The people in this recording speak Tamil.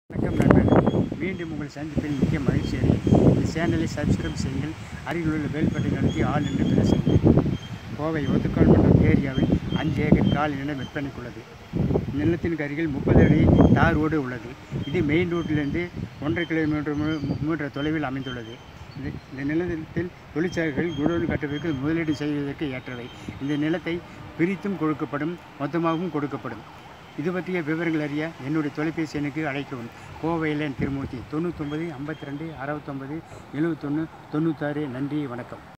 வணக்கம் நண்பர்களே மீண்டும் உங்கள் சந்திப்பில் மிக்க மகிழ்ச்சி அடைகிறேன் இந்த சேனலை சப்ஸ்கிரைப் செய்யுங்கள் அருகில் உள்ள பெல் பட்டனை நடத்தி ஆள் என்று பேசுங்கள் கோவை ஒத்துக்கால் மன்றம் ஏரியாவில் அஞ்சு ஏக்கர் கால் நிலம் விற்பனைக்குள்ளது நிலத்தின் அருகில் முப்பது அடி தார் ரோடு உள்ளது இது மெயின் ரோட்டிலிருந்து ஒன்றரை கிலோமீட்டர் மு- மீட்டர் தொலைவில் அமைந்துள்ளது இது இந்த நிலத்தில் தொழிற்சாலைகள் குடோன் கட்டுவதற்கு முதலீடு செய்வதற்கு ஏற்றவை இந்த நிலத்தை பிரித்தும் கொடுக்கப்படும் மொத்தமாகவும் கொடுக்கப்படும் இது பற்றிய விவரங்கள் அறிய என்னுடைய தொலைபேசி எண்ணுக்கு அழைக்கவும் கோவையில் திருமூர்த்தி தொண்ணூத்தொம்பது ஐம்பத்தி ரெண்டு அறுபத்தொம்பது எழுபத்தொன்று தொண்ணூத்தாறு நன்றி வணக்கம்